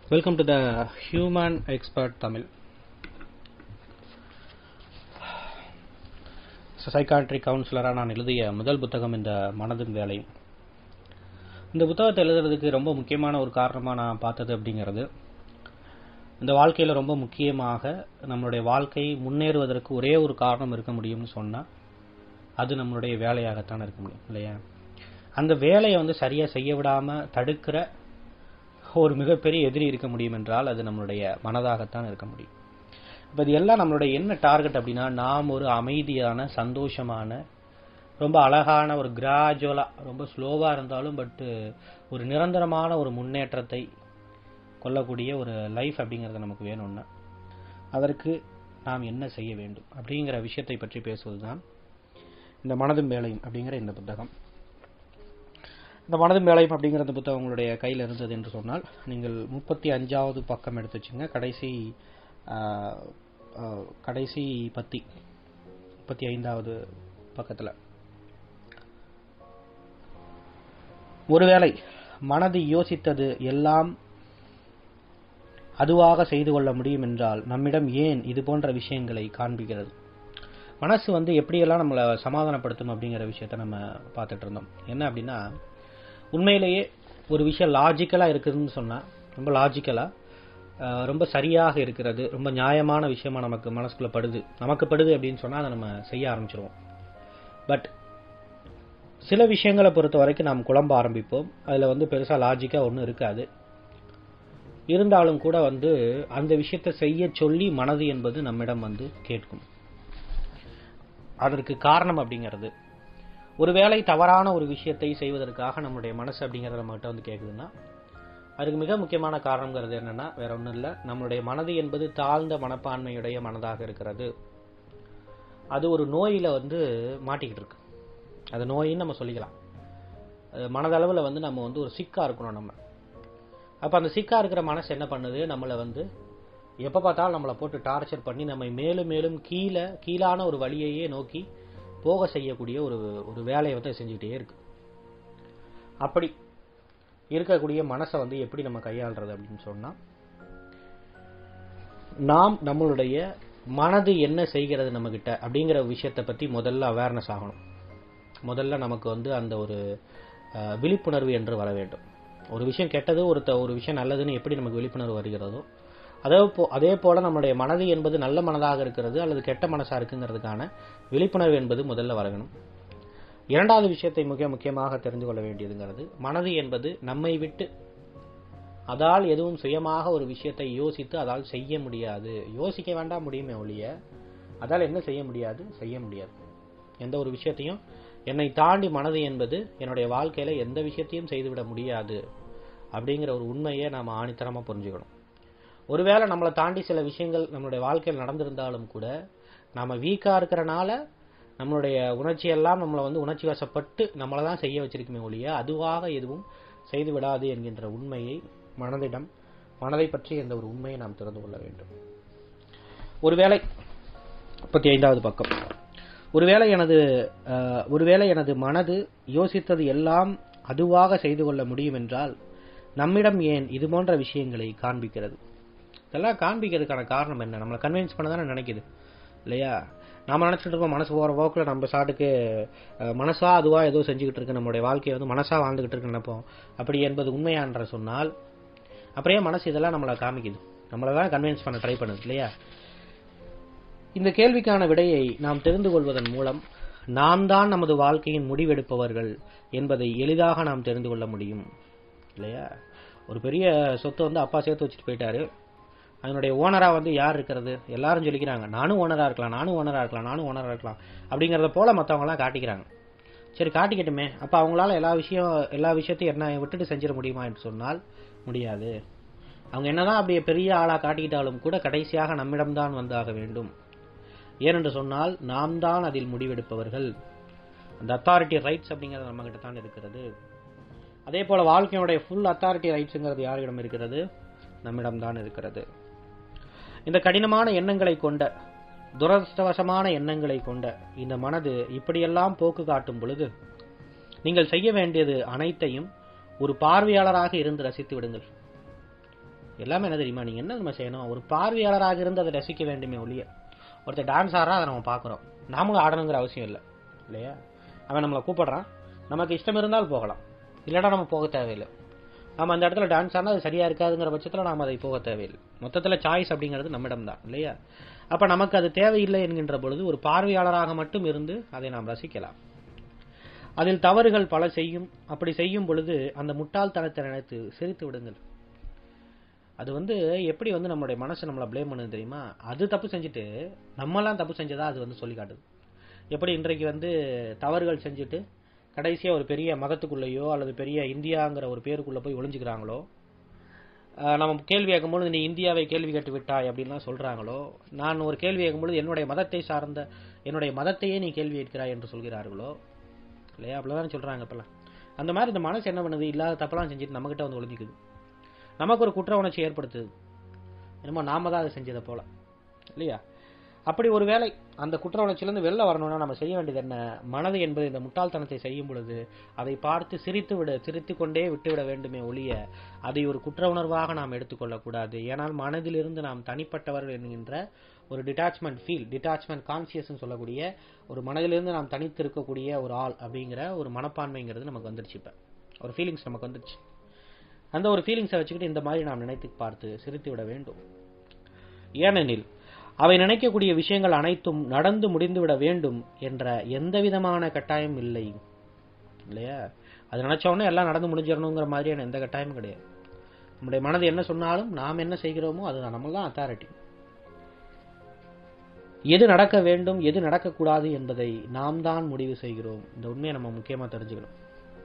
Welcome to the Human Expert Tamil. Psychiatry கவுன்சிலராக நான் எழுதிய முதல் புத்தகம் இந்த மனதின் வேலை இந்த புத்தகத்தை எழுதுறதுக்கு ரொம்ப முக்கியமான ஒரு காரணமாக நான் பார்த்தது அப்படிங்கிறது இந்த வாழ்க்கையில் ரொம்ப முக்கியமாக நம்மளுடைய வாழ்க்கை முன்னேறுவதற்கு ஒரே ஒரு காரணம் இருக்க முடியும்னு சொன்னால் அது நம்மளுடைய வேலையாகத்தான் இருக்க முடியும் இல்லையா அந்த வேலையை வந்து சரியாக செய்ய விடாமல் தடுக்கிற ஒரு மிகப்பெரிய எதிரி இருக்க முடியும் என்றால் அது நம்மளுடைய மனதாகத்தான் இருக்க முடியும் இப்போ இது எல்லாம் நம்மளுடைய என்ன டார்கெட் அப்படின்னா நாம் ஒரு அமைதியான சந்தோஷமான ரொம்ப அழகான ஒரு கிராஜுவலாக ரொம்ப ஸ்லோவாக இருந்தாலும் பட்டு ஒரு நிரந்தரமான ஒரு முன்னேற்றத்தை கொள்ளக்கூடிய ஒரு லைஃப் அப்படிங்கிறது நமக்கு வேணும்னா அதற்கு நாம் என்ன செய்ய வேண்டும் அப்படிங்கிற விஷயத்தை பற்றி பேசுவது தான் இந்த மனதும் வேலையும் அப்படிங்கிற இந்த புத்தகம் இந்த மனதும் வேலையும் அப்படிங்கிற இந்த புத்தகம் உங்களுடைய கையில் இருந்தது என்று சொன்னால் நீங்கள் முப்பத்தி அஞ்சாவது பக்கம் எடுத்து வச்சுங்க கடைசி கடைசி பத்தி முப்பத்தி ஐந்தாவது பக்கத்தில் ஒருவேளை மனது யோசித்தது எல்லாம் அதுவாக செய்து கொள்ள முடியும் என்றால் நம்மிடம் ஏன் இது போன்ற விஷயங்களை காண்பிக்கிறது மனசு வந்து எப்படியெல்லாம் நம்மளை சமாதானப்படுத்தும் அப்படிங்கிற விஷயத்த நம்ம பார்த்துட்டு இருந்தோம் என்ன அப்படின்னா உண்மையிலேயே ஒரு விஷயம் லாஜிக்கலாக இருக்குதுன்னு சொன்னால் ரொம்ப லாஜிக்கலாக ரொம்ப சரியாக இருக்கிறது ரொம்ப நியாயமான விஷயமா நமக்கு மனசுக்குள்ள படுது நமக்கு படுது அப்படின்னு சொன்னால் அதை நம்ம செய்ய ஆரம்பிச்சிருவோம் பட் சில விஷயங்களை பொறுத்த வரைக்கும் நாம் குழம்ப ஆரம்பிப்போம் அதில் வந்து பெருசாக லாஜிக்காக ஒன்றும் இருக்காது இருந்தாலும் கூட வந்து அந்த விஷயத்தை செய்ய சொல்லி மனது என்பது நம்மிடம் வந்து கேட்கும் அதற்கு காரணம் அப்படிங்கிறது ஒருவேளை தவறான ஒரு விஷயத்தை செய்வதற்காக நம்மளுடைய மனசு அப்படிங்கிறத நம்மகிட்ட வந்து கேட்குதுன்னா அதுக்கு மிக முக்கியமான காரணங்கிறது என்னன்னா வேற ஒன்றும் இல்லை நம்மளுடைய மனது என்பது தாழ்ந்த மனப்பான்மையுடைய மனதாக இருக்கிறது அது ஒரு நோயில வந்து மாட்டிக்கிட்டு இருக்கு அது நோயின்னு நம்ம சொல்லிக்கலாம் மனதளவில் வந்து நம்ம வந்து ஒரு சிக்கா இருக்கணும் நம்ம அப்போ அந்த சிக்கா இருக்கிற மனசு என்ன பண்ணுது நம்மளை வந்து எப்போ பார்த்தாலும் நம்மளை போட்டு டார்ச்சர் பண்ணி நம்மை மேலும் மேலும் கீழே கீழான ஒரு வழியையே நோக்கி போக செய்யக்கூடிய ஒரு ஒரு வேலையை வந்து செஞ்சுக்கிட்டே இருக்கு அப்படி இருக்கக்கூடிய மனசை வந்து எப்படி நம்ம கையாளுறது அப்படின்னு சொன்னா நாம் நம்மளுடைய மனது என்ன செய்கிறது நம்ம கிட்ட அப்படிங்கிற விஷயத்தை பத்தி முதல்ல அவேர்னஸ் ஆகணும் முதல்ல நமக்கு வந்து அந்த ஒரு விழிப்புணர்வு என்று வர வேண்டும் ஒரு விஷயம் கெட்டது ஒரு ஒரு விஷயம் நல்லதுன்னு எப்படி நமக்கு விழிப்புணர்வு வருகிறதோ அதே போ அதே போல நம்மளுடைய மனது என்பது நல்ல மனதாக இருக்கிறது அல்லது கெட்ட மனசா இருக்குங்கிறதுக்கான விழிப்புணர்வு என்பது முதல்ல வரணும் இரண்டாவது விஷயத்தை மிக முக்கியமாக தெரிந்து கொள்ள வேண்டியதுங்கிறது மனது என்பது நம்மை விட்டு அதால் எதுவும் சுயமாக ஒரு விஷயத்தை யோசித்து அதால் செய்ய முடியாது யோசிக்க வேண்டாம் முடியுமே ஒழிய அதால் என்ன செய்ய முடியாது செய்ய முடியாது எந்த ஒரு விஷயத்தையும் என்னை தாண்டி மனது என்பது என்னுடைய வாழ்க்கையில எந்த விஷயத்தையும் செய்துவிட முடியாது அப்படிங்கிற ஒரு உண்மையை நாம் ஆணித்தரமா புரிஞ்சுக்கணும் ஒருவேளை நம்மளை தாண்டி சில விஷயங்கள் நம்மளுடைய வாழ்க்கையில் நடந்திருந்தாலும் கூட நாம வீக்கா இருக்கிறனால நம்மளுடைய உணர்ச்சி எல்லாம் நம்மளை வந்து உணர்ச்சி வசப்பட்டு நம்மளை தான் செய்ய வச்சிருக்குமே ஒழிய அதுவாக எதுவும் செய்து விடாது என்கின்ற உண்மையை மனதிடம் மனதை பற்றி என்ற ஒரு உண்மையை நாம் தெரிந்து கொள்ள வேண்டும் ஒருவேளை முப்பத்தி ஐந்தாவது பக்கம் ஒருவேளை எனது ஒருவேளை எனது மனது யோசித்தது எல்லாம் அதுவாக செய்து கொள்ள முடியும் என்றால் நம்மிடம் ஏன் இது போன்ற விஷயங்களை காண்பிக்கிறது இதெல்லாம் காண்பிக்கிறதுக்கான காரணம் என்ன நம்மளை கன்வின்ஸ் பண்ண தானே நினைக்குது இல்லையா நாம நினைச்சிட்டு இருக்கோம் மனசு போற போக்கில் நம்ம சாட்டுக்கு மனசா அதுவா ஏதோ செஞ்சுக்கிட்டு இருக்கு நம்மளுடைய வாழ்க்கையை வந்து மனசா வாழ்ந்துகிட்டு இருக்கு நினைப்போம் அப்படி என்பது உண்மையான்ற சொன்னால் அப்படியே மனசு இதெல்லாம் நம்மளை காமிக்குது நம்மளை தான் கன்வின்ஸ் பண்ண ட்ரை பண்ணுது இல்லையா இந்த கேள்விக்கான விடையை நாம் தெரிந்து கொள்வதன் மூலம் நாம் தான் நமது வாழ்க்கையின் முடிவெடுப்பவர்கள் என்பதை எளிதாக நாம் தெரிந்து கொள்ள முடியும் இல்லையா ஒரு பெரிய சொத்தை வந்து அப்பா சேர்த்து வச்சுட்டு போயிட்டாரு அதனுடைய ஓனரா வந்து யார் இருக்கிறது எல்லாரும் சொல்லிக்கிறாங்க நானும் ஓனரா இருக்கலாம் நானும் ஓனரா இருக்கலாம் நானும் ஓனரா இருக்கலாம் அப்படிங்கறத போல மத்தவங்க எல்லாம் காட்டிக்கிறாங்க சரி காட்டிக்கட்டுமே அப்ப அவங்களால எல்லா விஷயம் எல்லா விஷயத்தையும் என்ன விட்டுட்டு செஞ்சிட முடியுமா என்று சொன்னால் முடியாது அவங்க என்னதான் அப்படியே பெரிய ஆளா காட்டிக்கிட்டாலும் கூட கடைசியாக நம்மிடம்தான் வந்தாக வேண்டும் ஏனென்று சொன்னால் நாம் தான் அதில் முடிவெடுப்பவர்கள் அந்த அத்தாரிட்டி ரைட்ஸ் அப்படிங்கிறது நம்ம கிட்ட தான் இருக்கிறது அதே போல வாழ்க்கையுடைய ஃபுல் அத்தாரிட்டி ரைட்ஸுங்கிறது யாரிடம் இருக்கிறது நம்மிடம் தான் இருக்கிறது இந்த கடினமான எண்ணங்களை கொண்ட துரதிருஷ்டவசமான எண்ணங்களை கொண்ட இந்த மனது இப்படியெல்லாம் போக்கு காட்டும் பொழுது நீங்கள் செய்ய வேண்டியது அனைத்தையும் ஒரு பார்வையாளராக இருந்து ரசித்து விடுங்கள் எல்லாமே என்ன தெரியுமா நீங்க என்ன நம்ம செய்யணும் ஒரு பார்வையாளராக இருந்து அதை ரசிக்க வேண்டுமே ஒழிய ஒருத்தர் டான்ஸ் ஆடுறா அதை நம்ம பார்க்குறோம் நாமளும் ஆடணுங்கிற அவசியம் இல்லை இல்லையா அவன் நம்மளை கூப்பிடுறான் நமக்கு இஷ்டம் இருந்தால் போகலாம் இல்லைன்னா நம்ம போக தேவையில்லை நம்ம அந்த இடத்துல டான்ஸ் ஆனா அது சரியா இருக்காதுங்கிற பட்சத்தில் நாம் அதை போக தேவையில்லை மொத்தத்தில் சாய்ஸ் அப்படிங்கிறது நம்மிடம் தான் இல்லையா அப்ப நமக்கு அது தேவையில்லை என்கின்ற பொழுது ஒரு பார்வையாளராக மட்டும் இருந்து அதை நாம் ரசிக்கலாம் அதில் தவறுகள் பல செய்யும் அப்படி செய்யும் பொழுது அந்த முட்டாள்தனத்தை நினைத்து சிரித்து விடுங்கள் அது வந்து எப்படி வந்து நம்மளுடைய மனசு நம்மளை ப்ளேம் பண்ணுது தெரியுமா அது தப்பு செஞ்சுட்டு நம்மலாம் தப்பு செஞ்சதா அது வந்து சொல்லி காட்டுது எப்படி இன்றைக்கு வந்து தவறுகள் செஞ்சுட்டு கடைசியா ஒரு பெரிய மதத்துக்குள்ளேயோ அல்லது பெரிய இந்தியாங்கிற ஒரு பேருக்குள்ள போய் ஒளிஞ்சுக்கிறாங்களோ ஆஹ் நம்ம கேள்வி கேட்கும்பொழுது நீ இந்தியாவை கேள்வி கேட்டு விட்டாய் அப்படின்லாம் சொல்றாங்களோ நான் ஒரு கேள்வி கேட்கும்பொழுது என்னுடைய மதத்தை சார்ந்த என்னுடைய மதத்தையே நீ கேள்வி கேட்கிறாய் என்று சொல்கிறார்களோ இல்லையா அப்படிதான் சொல்றாங்க இப்பெல்லாம் அந்த மாதிரி இந்த மனசு என்ன பண்ணுது இல்லாத தப்பெல்லாம் செஞ்சுட்டு நம்மகிட்ட வந்து ஒளிஞ்சிக்குது நமக்கு ஒரு குற்ற உணர்ச்சி ஏற்படுத்துது என்னமோ நாம தான் அதை செஞ்சதை போல இல்லையா அப்படி ஒரு வேலை அந்த குற்ற உணர்ச்சியிலிருந்து வெளில வரணும்னா நம்ம செய்ய வேண்டியது என்ன மனது என்பது இந்த முட்டாள்தனத்தை செய்யும் பொழுது அதை பார்த்து சிரித்து விட சிரித்து கொண்டே விட்டுவிட வேண்டுமே ஒழிய அதை ஒரு குற்ற உணர்வாக நாம் எடுத்துக்கொள்ளக்கூடாது ஏனால் மனதிலிருந்து நாம் தனிப்பட்டவர்கள் என்கின்ற ஒரு டிட்டாச்மெண்ட் ஃபீல் டிட்டாச்மெண்ட் கான்சியஸ் சொல்லக்கூடிய ஒரு மனதிலிருந்து நாம் தனித்து இருக்கக்கூடிய ஒரு ஆள் அப்படிங்கிற ஒரு மனப்பான்மைங்கிறது நமக்கு வந்துருச்சு இப்ப ஒரு ஃபீலிங்ஸ் நமக்கு வந்துருச்சு அந்த ஒரு ஃபீலிங்ஸை வச்சுக்கிட்டு இந்த மாதிரி நாம் நினைத்து பார்த்து சிரித்து விட வேண்டும் ஏனெனில் அவை நினைக்கக்கூடிய விஷயங்கள் அனைத்தும் நடந்து முடிந்துவிட வேண்டும் என்ற எந்த விதமான கட்டாயம் இல்லை இல்லையா அது நினைச்ச உடனே எல்லாம் நடந்து முடிஞ்சிடணுங்கிற மாதிரியான எந்த கட்டாயமும் கிடையாது நம்முடைய மனது என்ன சொன்னாலும் நாம் என்ன செய்கிறோமோ அது நம்ம தான் அத்தாரிட்டி எது நடக்க வேண்டும் எது நடக்கக்கூடாது என்பதை நாம் தான் முடிவு செய்கிறோம் இந்த உண்மையை நம்ம முக்கியமா தெரிஞ்சுக்கணும்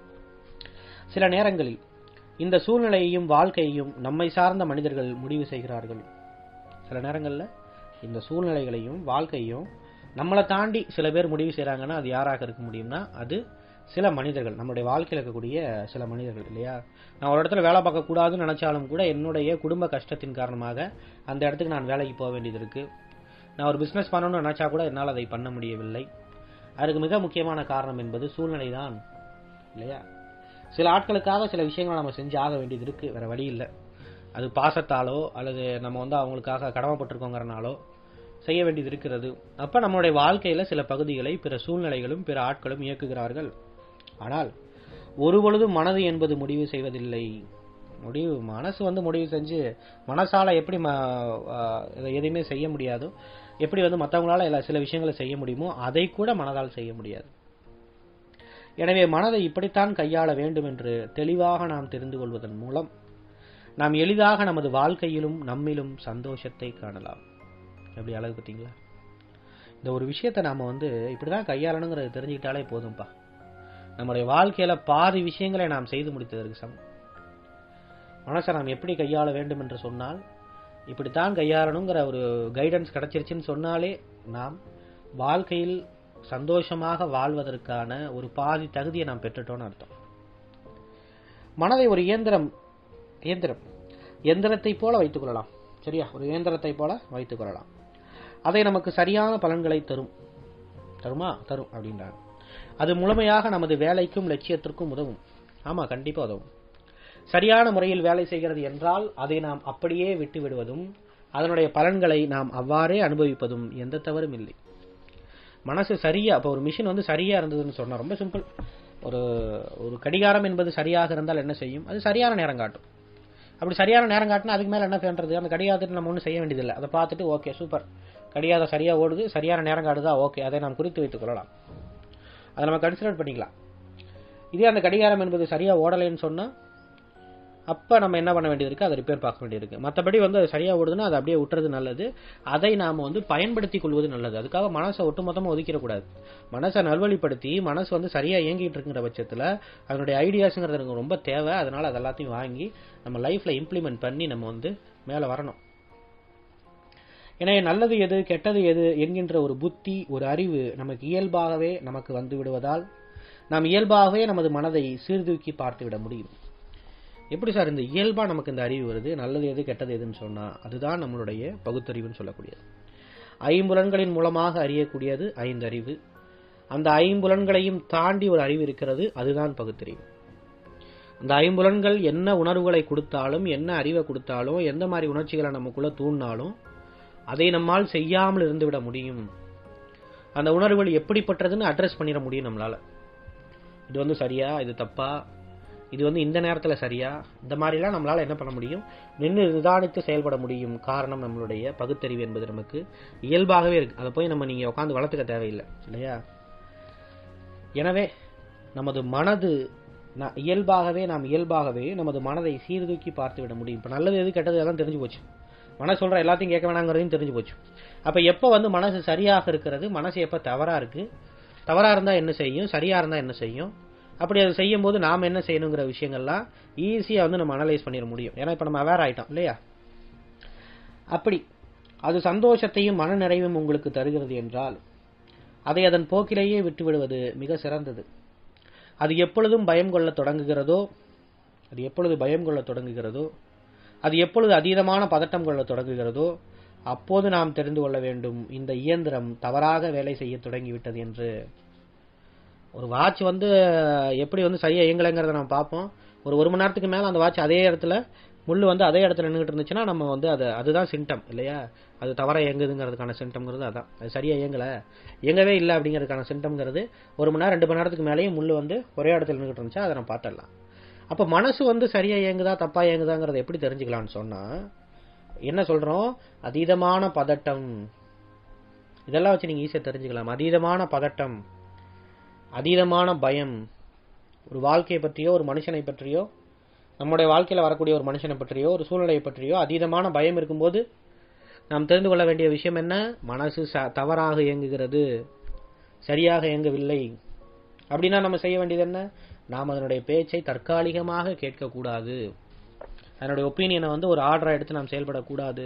சில நேரங்களில் இந்த சூழ்நிலையையும் வாழ்க்கையையும் நம்மை சார்ந்த மனிதர்கள் முடிவு செய்கிறார்கள் சில நேரங்கள்ல இந்த சூழ்நிலைகளையும் வாழ்க்கையும் நம்மளை தாண்டி சில பேர் முடிவு செய்றாங்கன்னா அது யாராக இருக்க முடியும்னா அது சில மனிதர்கள் நம்மளுடைய வாழ்க்கையில் இருக்கக்கூடிய சில மனிதர்கள் இல்லையா நான் ஒரு இடத்துல வேலை பார்க்க கூடாதுன்னு நினைச்சாலும் கூட என்னுடைய குடும்ப கஷ்டத்தின் காரணமாக அந்த இடத்துக்கு நான் வேலைக்கு போக வேண்டியது இருக்கு நான் ஒரு பிசினஸ் பண்ணணும்னு நினைச்சா கூட என்னால் அதை பண்ண முடியவில்லை அதுக்கு மிக முக்கியமான காரணம் என்பது சூழ்நிலை தான் இல்லையா சில ஆட்களுக்காக சில விஷயங்களை நம்ம செஞ்சு ஆக வேண்டியது இருக்கு வேற வழி இல்லை அது பாசத்தாலோ அல்லது நம்ம வந்து அவங்களுக்காக கடமைப்பட்டிருக்கோங்கிறனாலோ செய்ய வேண்டியது இருக்கிறது அப்ப நம்மளுடைய வாழ்க்கையில சில பகுதிகளை பிற சூழ்நிலைகளும் பிற ஆட்களும் இயக்குகிறார்கள் ஆனால் ஒரு பொழுதும் மனது என்பது முடிவு செய்வதில்லை முடிவு மனசு வந்து முடிவு செஞ்சு மனசால எப்படி ம- ஆஹ் இதை எதையுமே செய்ய முடியாதோ எப்படி வந்து மற்றவங்களால எல்லா சில விஷயங்களை செய்ய முடியுமோ அதை கூட மனதால் செய்ய முடியாது எனவே மனதை இப்படித்தான் கையாள வேண்டும் என்று தெளிவாக நாம் தெரிந்து கொள்வதன் மூலம் நாம் எளிதாக நமது வாழ்க்கையிலும் நம்மிலும் சந்தோஷத்தை காணலாம் எப்படி அழகு பார்த்தீங்களா இந்த ஒரு விஷயத்தை நாம வந்து இப்படிதான் கையாளணுங்கிறத தெரிஞ்சுக்கிட்டாலே போதும்பா நம்முடைய வாழ்க்கையில பாதி விஷயங்களை நாம் செய்து முடித்ததற்கு சமம் மனசை நாம் எப்படி கையாள வேண்டும் என்று சொன்னால் இப்படித்தான் கையாளணுங்கிற ஒரு கைடன்ஸ் கிடைச்சிருச்சுன்னு சொன்னாலே நாம் வாழ்க்கையில் சந்தோஷமாக வாழ்வதற்கான ஒரு பாதி தகுதியை நாம் பெற்றுட்டோம்னு அர்த்தம் மனதை ஒரு இயந்திரம் இயந்திரம் எந்திரத்தை போல வைத்துக் கொள்ளலாம் சரியா ஒரு இயந்திரத்தை போல வைத்துக் கொள்ளலாம் அதை நமக்கு சரியான பலன்களை தரும் தருமா தரும் அப்படின்றாங்க அது முழுமையாக நமது வேலைக்கும் லட்சியத்திற்கும் உதவும் ஆமா கண்டிப்பா உதவும் சரியான முறையில் வேலை செய்கிறது என்றால் அதை நாம் அப்படியே விட்டு விடுவதும் அதனுடைய பலன்களை நாம் அவ்வாறே அனுபவிப்பதும் எந்த தவறும் இல்லை மனசு சரியா அப்ப ஒரு மிஷின் வந்து சரியா இருந்ததுன்னு சொன்னா ரொம்ப சிம்பிள் ஒரு ஒரு கடிகாரம் என்பது சரியாக இருந்தால் என்ன செய்யும் அது சரியான நேரம் காட்டும் அப்படி சரியான நேரம் காட்டினா அதுக்கு மேல என்ன பண்றது அந்த கடிகாரத்துக்கு நம்ம ஒன்றும் செய்ய வேண்டியதில்லை அதை பார்த்துட்டு ஓகே சூப்பர் கடிகாரம் சரியா ஓடுது சரியான நேரம் காட்டுதா ஓகே அதை நாம் குறித்து வைத்துக் கொள்ளலாம் அதை நம்ம கன்சிடர் பண்ணிக்கலாம் இதே அந்த கடிகாரம் என்பது சரியா ஓடலைன்னு சொன்னா அப்ப நம்ம என்ன பண்ண வேண்டியது இருக்கு அதை ரிப்பேர் பார்க்க வேண்டியது இருக்கு மற்றபடி வந்து அது சரியா ஓடுதுன்னா அதை அப்படியே விட்டுறது நல்லது அதை நாம வந்து பயன்படுத்திக் கொள்வது நல்லது அதுக்காக மனசை ஒட்டுமொத்தமா ஒதுக்கிடக்கூடாது மனசை நல்வழிப்படுத்தி மனசு வந்து சரியா இயங்கிட்டு இருக்குங்கிற பட்சத்துல அதனுடைய ஐடியாஸுங்கிறது எனக்கு ரொம்ப தேவை அதனால அது எல்லாத்தையும் வாங்கி நம்ம லைஃப்ல இம்ப்ளிமெண்ட் பண்ணி நம்ம வந்து மேல வரணும் எனவே நல்லது எது கெட்டது எது என்கின்ற ஒரு புத்தி ஒரு அறிவு நமக்கு இயல்பாகவே நமக்கு வந்து விடுவதால் நாம் இயல்பாகவே நமது மனதை சீர்தூக்கி பார்த்து விட முடியும் எப்படி சார் இந்த இயல்பா நமக்கு இந்த அறிவு வருது நல்லது எது கெட்டது எதுன்னு சொன்னா அதுதான் நம்மளுடைய பகுத்தறிவுன்னு சொல்லக்கூடியது ஐம்புலன்களின் மூலமாக அறியக்கூடியது ஐந்தறிவு அந்த ஐம்புலன்களையும் தாண்டி ஒரு அறிவு இருக்கிறது அதுதான் பகுத்தறிவு இந்த ஐம்புலன்கள் என்ன உணர்வுகளை கொடுத்தாலும் என்ன அறிவை கொடுத்தாலும் எந்த மாதிரி உணர்ச்சிகளை நமக்குள்ள தூண்டினாலும் அதை நம்மால் செய்யாமல் இருந்து விட முடியும் அந்த உணர்வுகள் எப்படிப்பட்டதுன்னு அட்ரஸ் பண்ணிட முடியும் நம்மளால இது வந்து சரியா இது தப்பா இது வந்து இந்த நேரத்துல சரியா இந்த மாதிரிலாம் நம்மளால என்ன பண்ண முடியும் நின்று நிதானித்து செயல்பட முடியும் காரணம் நம்மளுடைய பகுத்தறிவு என்பது நமக்கு இயல்பாகவே இருக்கு அதை போய் நம்ம நீங்க உட்காந்து வளர்த்துக்க தேவையில்லை இல்லையா எனவே நமது மனது ந- இயல்பாகவே நாம் இயல்பாகவே நமது மனதை சீர்தூக்கி பார்த்து விட முடியும் இப்ப நல்லது எது கெட்டது எல்லாம் தெரிஞ்சு போச்சு மனசு சொல்ற எல்லாத்தையும் கேட்க வேணாங்கிறதையும் தெரிஞ்சு போச்சு அப்ப எப்ப வந்து மனசு சரியாக இருக்கிறது மனசு எப்ப தவறா இருக்கு தவறா இருந்தா என்ன செய்யும் சரியா இருந்தா என்ன செய்யும் அப்படி அது செய்யும் போது நாம என்ன செய்யணுங்கிற விஷயங்கள்லாம் ஈஸியா வந்து நம்ம அனலைஸ் பண்ணிட முடியும் ஏன்னா இப்ப நம்ம அவேர் ஆயிட்டோம் இல்லையா அப்படி அது சந்தோஷத்தையும் மன நிறைவும் உங்களுக்கு தருகிறது என்றால் அதை அதன் போக்கிலேயே விட்டு விடுவது மிக சிறந்தது அது எப்பொழுதும் பயம் கொள்ள தொடங்குகிறதோ அது எப்பொழுது பயம் கொள்ள தொடங்குகிறதோ அது எப்பொழுது அதீதமான பதட்டம் கொள்ள தொடங்குகிறதோ அப்போது நாம் தெரிந்து கொள்ள வேண்டும் இந்த இயந்திரம் தவறாக வேலை செய்ய தொடங்கிவிட்டது என்று ஒரு வாட்ச் வந்து எப்படி வந்து சரியா இயங்கலைங்கிறத நம்ம பார்ப்போம் ஒரு ஒரு மணி நேரத்துக்கு மேல அந்த வாட்ச் அதே இடத்துல முள்ளு வந்து அதே இடத்துல நின்றுட்டு இருந்துச்சுன்னா நம்ம வந்து அது அதுதான் சிம்டம் இல்லையா அது தவறா இயங்குதுங்கிறதுக்கான சிம்டம்ங்கிறது அதான் அது சரியா இயங்கல இயங்கவே இல்லை அப்படிங்கிறதுக்கான சிம்டம்ங்கிறது ஒரு மணி நேரம் ரெண்டு மணி நேரத்துக்கு மேலேயும் முள்ளு வந்து ஒரே இடத்துல நின்றுட்டு இருந்துச்சா அதை நம்ம பார்த்துடலாம் அப்ப மனசு வந்து சரியா இயங்குதா தப்பா இயங்குதாங்கிறத எப்படி தெரிஞ்சுக்கலாம்னு சொன்னா என்ன சொல்றோம் அதீதமான பதட்டம் இதெல்லாம் வச்சு நீங்க ஈஸியா தெரிஞ்சுக்கலாம் அதீதமான பதட்டம் அதீதமான பயம் ஒரு வாழ்க்கையை பற்றியோ ஒரு மனுஷனை பற்றியோ நம்முடைய வாழ்க்கையில வரக்கூடிய ஒரு மனுஷனை பற்றியோ ஒரு சூழ்நிலையை பற்றியோ அதீதமான பயம் இருக்கும்போது நாம் தெரிந்து கொள்ள வேண்டிய விஷயம் என்ன மனசு ச- தவறாக இயங்குகிறது சரியாக இயங்கவில்லை அப்படின்னா நம்ம செய்ய வேண்டியது என்ன நாம் அதனுடைய பேச்சை தற்காலிகமாக கேட்கக்கூடாது அதனுடைய ஒப்பீனியனை வந்து ஒரு ஆர்டரா எடுத்து நாம் செயல்படக்கூடாது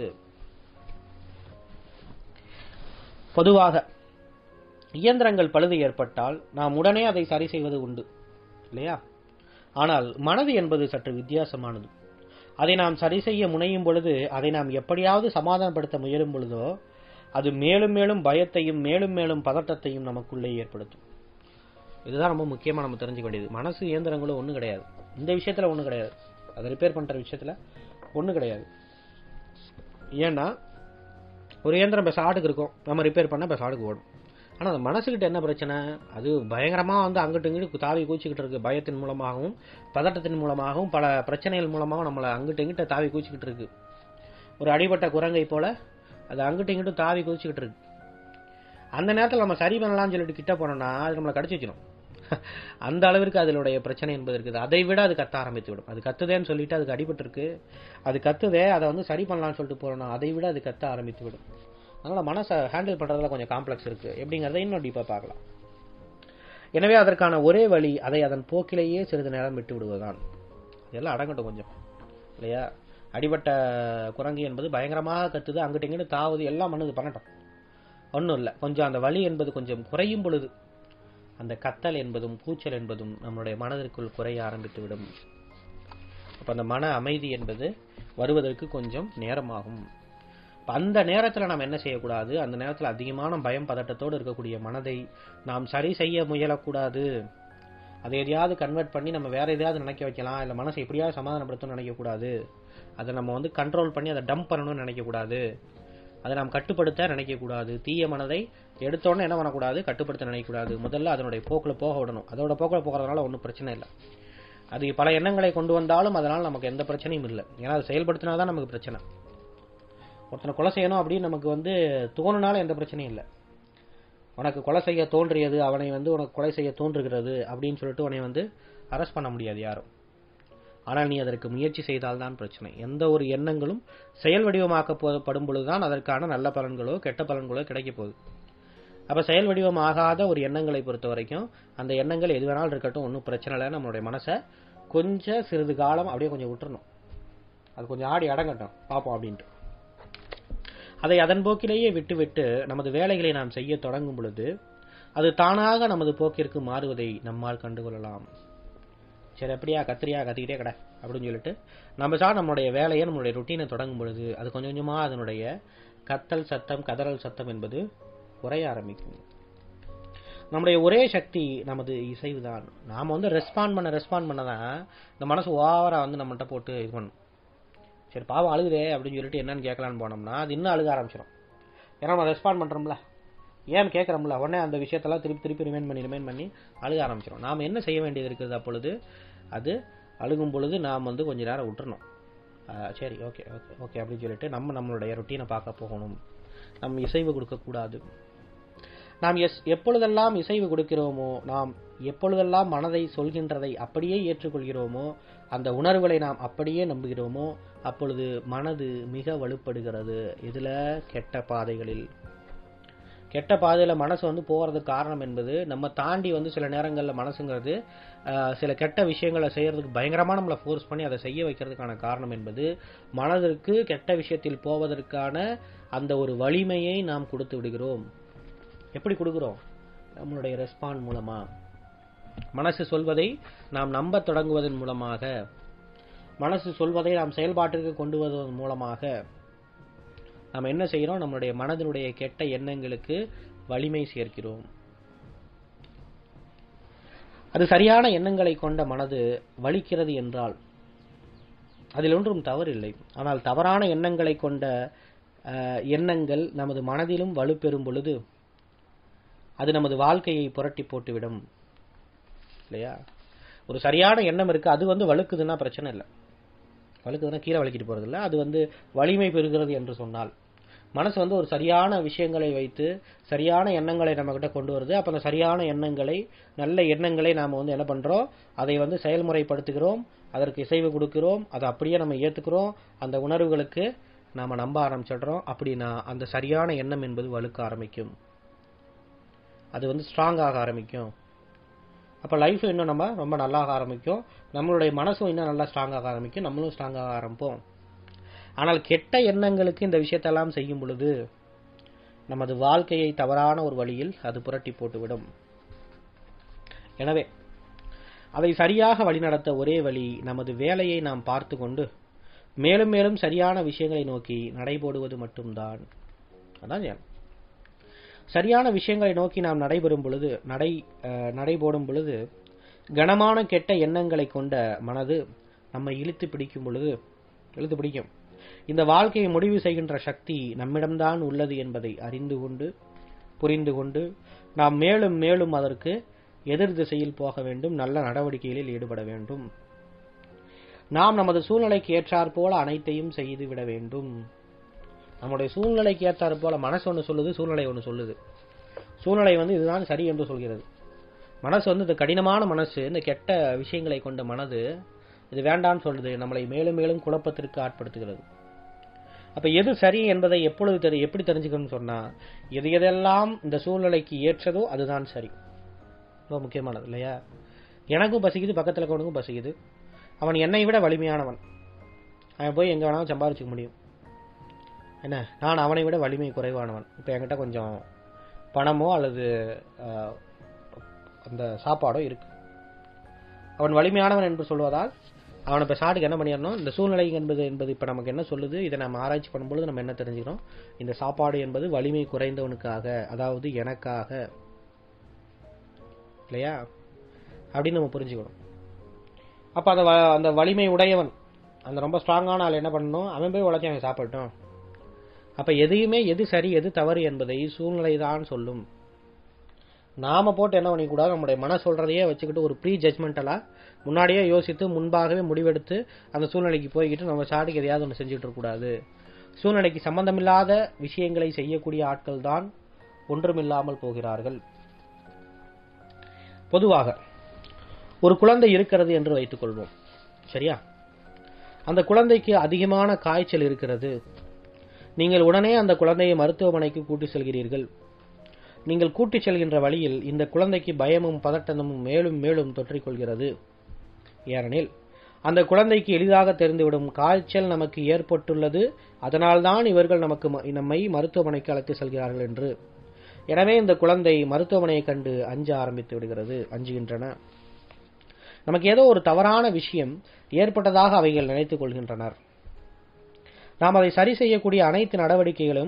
பொதுவாக இயந்திரங்கள் பழுது ஏற்பட்டால் நாம் உடனே அதை சரி செய்வது உண்டு இல்லையா ஆனால் மனது என்பது சற்று வித்தியாசமானது அதை நாம் சரி செய்ய முனையும் பொழுது அதை நாம் எப்படியாவது சமாதானப்படுத்த முயலும் பொழுதோ அது மேலும் மேலும் பயத்தையும் மேலும் மேலும் பதட்டத்தையும் நமக்குள்ளே ஏற்படுத்தும் இதுதான் ரொம்ப முக்கியமா நம்ம தெரிஞ்சுக்க வேண்டியது மனசு இயந்திரங்களும் ஒண்ணும் கிடையாது இந்த விஷயத்துல ஒண்ணும் கிடையாது அதை ரிப்பேர் பண்ற விஷயத்துல ஒண்ணும் கிடையாது ஏன்னா ஒரு இயந்திரம் பெசாடுக்கு இருக்கும் நம்ம ரிப்பேர் பண்ண பெசாடுக்கு ஓடும் ஆனா அந்த மனசுகிட்ட என்ன பிரச்சனை அது பயங்கரமா வந்து அங்கிட்டு இங்கிட்டு தாவி கூச்சிக்கிட்டு இருக்கு பயத்தின் மூலமாகவும் பதட்டத்தின் மூலமாகவும் பல பிரச்சனைகள் மூலமாகவும் நம்மளை அங்கிட்டு இங்கிட்ட தாவி கூச்சிக்கிட்டு இருக்கு ஒரு அடிபட்ட குரங்கை போல அது அங்கிட்டு இங்கிட்டும் தாவி குதிச்சுக்கிட்டு இருக்கு அந்த நேரத்துல நம்ம சரி பண்ணலாம்னு சொல்லிட்டு கிட்ட போனோம்னா அது நம்மளை கடிச்சு வச்சிடும் அந்த அளவிற்கு அதனுடைய பிரச்சனை என்பது இருக்குது அதை விட அது கத்த ஆரம்பித்து விடும் அது கத்துதேன்னு சொல்லிட்டு அதுக்கு அடிபட்டு இருக்கு அது கத்துதே அதை வந்து சரி பண்ணலாம்னு சொல்லிட்டு போறோம்னா அதை விட அது கத்த ஆரம்பித்து விடும் அதனால மனசை ஹேண்டில் பண்றதுல கொஞ்சம் காம்ப்ளெக்ஸ் இருக்கு எப்படிங்கறத இன்னும் டீப்பா பார்க்கலாம் எனவே அதற்கான ஒரே வழி அதை அதன் போக்கிலேயே சிறிது நேரம் விட்டு விடுவதுதான் இதெல்லாம் அடங்கட்டும் கொஞ்சம் இல்லையா அடிபட்ட குரங்கு என்பது பயங்கரமாக கத்துது அங்கிட்டு இங்கிட்டு தாவுது எல்லாம் பண்ணுது பண்ணட்டும் ஒன்றும் இல்லை கொஞ்சம் அந்த வலி என்பது கொஞ்சம் குறையும் பொழுது அந்த கத்தல் என்பதும் கூச்சல் என்பதும் நம்மளுடைய மனதிற்குள் குறைய ஆரம்பித்து விடும் அப்ப அந்த மன அமைதி என்பது வருவதற்கு கொஞ்சம் நேரமாகும் அப்ப அந்த நேரத்துல நாம் என்ன செய்யக்கூடாது அந்த நேரத்துல அதிகமான பயம் பதட்டத்தோடு இருக்கக்கூடிய மனதை நாம் சரி செய்ய முயலக்கூடாது அதை எதையாவது கன்வெர்ட் பண்ணி நம்ம வேற எதையாவது நினைக்க வைக்கலாம் இல்ல மனசை எப்படியாவது சமாதானப்படுத்தணும்னு நினைக்கக்கூடாது அதை நம்ம வந்து கண்ட்ரோல் பண்ணி அதை டம்ப் பண்ணணும்னு நினைக்கக்கூடாது அதை நாம் கட்டுப்படுத்த நினைக்கக்கூடாது தீய மனதை எடுத்த உடனே என்ன பண்ணக்கூடாது கட்டுப்படுத்த நினைக்கக்கூடாது முதல்ல அதனுடைய போக்கில் போக விடணும் அதோட போக்கில் போகிறதுனால ஒன்றும் பிரச்சனை இல்லை அது பல எண்ணங்களை கொண்டு வந்தாலும் அதனால் நமக்கு எந்த பிரச்சனையும் இல்லை ஏன்னா அது செயல்படுத்தினா தான் நமக்கு பிரச்சனை ஒருத்தனை கொலை செய்யணும் அப்படின்னு நமக்கு வந்து தோணுனாலும் எந்த பிரச்சனையும் இல்லை உனக்கு கொலை செய்ய தோன்றியது அவனை வந்து உனக்கு கொலை செய்ய தோன்றுகிறது அப்படின்னு சொல்லிட்டு உன்னை வந்து அரெஸ்ட் பண்ண முடியாது யாரும் ஆனால் நீ அதற்கு முயற்சி செய்தால்தான் பிரச்சனை எந்த ஒரு எண்ணங்களும் செயல் வடிவமாக்கப்படும் பொழுதுதான் அதற்கான நல்ல பலன்களோ கெட்ட பலன்களோ கிடைக்க போகுது அப்ப செயல் வடிவம் ஆகாத ஒரு எண்ணங்களை பொறுத்த வரைக்கும் அந்த எண்ணங்கள் எது வேணாலும் இருக்கட்டும் ஒன்றும் பிரச்சனை இல்லை நம்மளுடைய மனசை கொஞ்சம் சிறிது காலம் அப்படியே கொஞ்சம் விட்டுறணும் அது கொஞ்சம் ஆடி அடங்கட்டும் பார்ப்போம் அப்படின்ட்டு அதை அதன் போக்கிலேயே விட்டுவிட்டு நமது வேலைகளை நாம் செய்ய தொடங்கும் பொழுது அது தானாக நமது போக்கிற்கு மாறுவதை நம்மால் கண்டுகொள்ளலாம் சரி அப்படியா கத்திரியா கத்திக்கிட்டே கடை அப்படின்னு சொல்லிட்டு நம்ம சார் நம்மளுடைய வேலையை நம்மளுடைய ருட்டீனை தொடங்கும் பொழுது அது கொஞ்சம் கொஞ்சமா அதனுடைய கத்தல் சத்தம் கதறல் சத்தம் என்பது குறைய ஆரம்பிக்கும் நம்முடைய ஒரே சக்தி நமது இசைவு தான் நாம வந்து ரெஸ்பாண்ட் பண்ண ரெஸ்பாண்ட் பண்ணதான் இந்த மனசு ஓவரா வந்து நம்மகிட்ட போட்டு இது பண்ணும் சரி பாவம் அழுகுதே அப்படின்னு சொல்லிட்டு என்னன்னு கேட்கலான்னு போனோம்னா அது இன்னும் அழுக ஆரம்பிச்சிடும் ஏன்னா நம்ம ரெஸ்பாண்ட் பண்றோம்ல ஏன் கேட்கறோம்ல உடனே அந்த விஷயத்தெல்லாம் திருப்பி திருப்பி ரிமைன் பண்ணி ரிமைன் பண்ணி அழுக ஆரம்பிச்சிடும் நாம என்ன செய்ய வேண்டியது இருக்குது அப்பொழுது அது அழுகும் பொழுது நாம் வந்து கொஞ்ச நேரம் விட்டுறணும் ஆஹ் சரி ஓகே ஓகே ஓகே அப்படின்னு சொல்லிட்டு நம்ம நம்மளுடைய ரொட்டீனை பார்க்க போகணும் நம்ம இசைவு கொடுக்கக்கூடாது நாம் எஸ் எப்பொழுதெல்லாம் இசைவு கொடுக்கிறோமோ நாம் எப்பொழுதெல்லாம் மனதை சொல்கின்றதை அப்படியே ஏற்றுக்கொள்கிறோமோ அந்த உணர்வுகளை நாம் அப்படியே நம்புகிறோமோ அப்பொழுது மனது மிக வலுப்படுகிறது இதுல கெட்ட பாதைகளில் கெட்ட பாதையில மனசு வந்து போறதுக்கு காரணம் என்பது நம்ம தாண்டி வந்து சில நேரங்கள்ல மனசுங்கிறது ஆஹ், சில கெட்ட விஷயங்களை செய்யறதுக்கு பயங்கரமா நம்மளை ஃபோர்ஸ் பண்ணி அதை செய்ய வைக்கிறதுக்கான காரணம் என்பது மனதிற்கு கெட்ட விஷயத்தில் போவதற்கான அந்த ஒரு வலிமையை நாம் கொடுத்து விடுகிறோம் எப்படி கொடுக்கிறோம் நம்மளுடைய ரெஸ்பாண்ட் மூலமா மனசு சொல்வதை நாம் நம்ப தொடங்குவதன் மூலமாக மனசு சொல்வதை நாம் செயல்பாட்டிற்கு கொண்டு வருவதன் மூலமாக நாம் என்ன செய்கிறோம் நம்மளுடைய மனதினுடைய கெட்ட எண்ணங்களுக்கு வலிமை சேர்க்கிறோம் அது சரியான எண்ணங்களை கொண்ட மனது வலிக்கிறது என்றால் அதில் ஒன்றும் தவறில்லை ஆனால் தவறான எண்ணங்களை கொண்ட அஹ், எண்ணங்கள் நமது மனதிலும் வலுப்பெறும் பொழுது அது நமது வாழ்க்கையை புரட்டி போட்டுவிடும் இல்லையா ஒரு சரியான எண்ணம் இருக்கு அது வந்து வழுக்குதுன்னா பிரச்சனை இல்லை வழுக்குதுன்னா கீழே வலிக்கிட்டு போறது இல்ல அது வந்து வலிமை பெறுகிறது என்று சொன்னால் மனசு வந்து ஒரு சரியான விஷயங்களை வைத்து சரியான எண்ணங்களை நம்ம கிட்ட கொண்டு வருது அப்ப அந்த சரியான எண்ணங்களை நல்ல எண்ணங்களை நாம வந்து என்ன பண்றோம் அதை வந்து செயல்முறைப்படுத்துகிறோம் அதற்கு இசைவு கொடுக்கிறோம் அதை அப்படியே நம்ம ஏத்துக்கிறோம் அந்த உணர்வுகளுக்கு நாம நம்ப ஆரம்பிச்சிடுறோம் அப்படின்னா அந்த சரியான எண்ணம் என்பது வலுக்க ஆரம்பிக்கும் அது வந்து ஸ்ட்ராங் ஆக ஆரம்பிக்கும் அப்ப லைஃப் இன்னும் நம்ம ரொம்ப நல்லாக ஆரம்பிக்கும் நம்மளுடைய மனசும் இன்னும் நல்லா ஸ்ட்ராங் ஆக ஆரம்பிக்கும் நம்மளும் ஸ்ட்ராங் ஆக ஆரம்பிப்போம் ஆனால் கெட்ட எண்ணங்களுக்கு இந்த விஷயத்தெல்லாம் செய்யும் பொழுது நமது வாழ்க்கையை தவறான ஒரு வழியில் அது புரட்டி போட்டுவிடும் எனவே அதை சரியாக வழிநடத்த ஒரே வழி நமது வேலையை நாம் பார்த்து கொண்டு மேலும் மேலும் சரியான விஷயங்களை நோக்கி நடைபோடுவது மட்டும்தான் அதான் ஞானம். சரியான விஷயங்களை நோக்கி நாம் நடைபெறும் பொழுது நடை அஹ், நடைபோடும் பொழுது கனமான கெட்ட எண்ணங்களை கொண்ட மனது நம்மை இழுத்து பிடிக்கும் பொழுது இழுத்து பிடிக்கும் இந்த வாழ்க்கையை முடிவு செய்கின்ற சக்தி நம்மிடம்தான் உள்ளது என்பதை அறிந்து கொண்டு புரிந்து கொண்டு நாம் மேலும் மேலும் அதற்கு எதிர் திசையில் போக வேண்டும் நல்ல நடவடிக்கைகளில் ஈடுபட வேண்டும் நாம் நமது சூழ்நிலைக்கு ஏற்றாற் போல அனைத்தையும் செய்து விட வேண்டும் நம்முடைய சூழ்நிலைக்கு ஏற்றாற் போல மனசு ஒன்று சொல்லுது சூழ்நிலை ஒன்று சொல்லுது சூழ்நிலை வந்து இதுதான் சரி என்று சொல்கிறது மனசு வந்து இந்த கடினமான மனசு இந்த கெட்ட விஷயங்களை கொண்ட மனது இது வேண்டான்னு சொல்லுது நம்மளை மேலும் மேலும் குழப்பத்திற்கு ஆட்படுத்துகிறது அப்ப எது சரி என்பதை எப்பொழுது தெரி எப்படி தெரிஞ்சுக்கணும்னு சொன்னா எது எதெல்லாம் இந்த சூழ்நிலைக்கு ஏற்றதோ அதுதான் சரி ரொம்ப முக்கியமானது இல்லையா எனக்கும் பசிக்குது பக்கத்துல இருக்கவனுக்கும் பசிக்குது அவன் என்னை விட வலிமையானவன் அவன் போய் எங்க வேணாலும் சம்பாதிச்சுக்க முடியும் என்ன நான் அவனை விட வலிமை குறைவானவன் இப்போ என்கிட்ட கொஞ்சம் பணமோ அல்லது ஆஹ், அந்த சாப்பாடோ இருக்கு அவன் வலிமையானவன் என்று சொல்வதால் அவனை இப்போ சாட்டுக்கு என்ன பண்ணிடணும் இந்த சூழ்நிலை என்பது என்பது இப்போ நமக்கு என்ன சொல்லுது இதை நம்ம ஆராய்ச்சி பண்ணும்பொழுது நம்ம என்ன தெரிஞ்சுக்கிறோம் இந்த சாப்பாடு என்பது வலிமை குறைந்தவனுக்காக அதாவது எனக்காக இல்லையா அப்படின்னு நம்ம புரிஞ்சுக்கணும் அப்போ அந்த வ- அந்த வலிமை உடையவன் அந்த ரொம்ப ஸ்ட்ராங்கான ஆள் என்ன பண்ணணும் அவன் போய் உழைச்சி அவன் சாப்பிடட்டும் அப்ப எதையுமே எது சரி எது தவறு என்பதை சூழ்நிலை தான் சொல்லும் நாம போட்டு என்ன பண்ணிக்கூடாது நம்முடைய மன சொல்றதையே வச்சுக்கிட்டு ஒரு ப்ரீ ஜட்மெண்டலா முன்னாடியே யோசித்து முன்பாகவே முடிவெடுத்து அந்த சூழ்நிலைக்கு போய்கிட்டு நம்ம சாட்டுக்கு எதையாவது ஒன்று செஞ்சுட்டு இருக்கக்கூடாது சூழ்நிலைக்கு சம்பந்தமில்லாத விஷயங்களை செய்யக்கூடிய ஆட்கள் தான் ஒன்றுமில்லாமல் போகிறார்கள் பொதுவாக ஒரு குழந்தை இருக்கிறது என்று வைத்துக் கொள்வோம் சரியா அந்த குழந்தைக்கு அதிகமான காய்ச்சல் இருக்கிறது நீங்கள் உடனே அந்த குழந்தையை மருத்துவமனைக்கு கூட்டி செல்கிறீர்கள் நீங்கள் கூட்டிச் செல்கின்ற வழியில் இந்த குழந்தைக்கு பயமும் பதட்டமும் மேலும் மேலும் தொற்றிக் கொள்கிறது ஏனெனில் அந்த குழந்தைக்கு எளிதாக தெரிந்துவிடும் காய்ச்சல் நமக்கு ஏற்பட்டுள்ளது அதனால்தான் இவர்கள் நமக்கு ம- நம்மை மருத்துவமனைக்கு அழைத்து செல்கிறார்கள் என்று எனவே இந்த குழந்தை மருத்துவமனையை கண்டு அஞ்ச ஆரம்பித்து விடுகிறது அஞ்சுகின்றன நமக்கு ஏதோ ஒரு தவறான விஷயம் ஏற்பட்டதாக அவைகள் நினைத்துக் கொள்கின்றனர் நாம் அதை சரி செய்யக்கூடிய அனைத்து நடவடிக்கைகளும்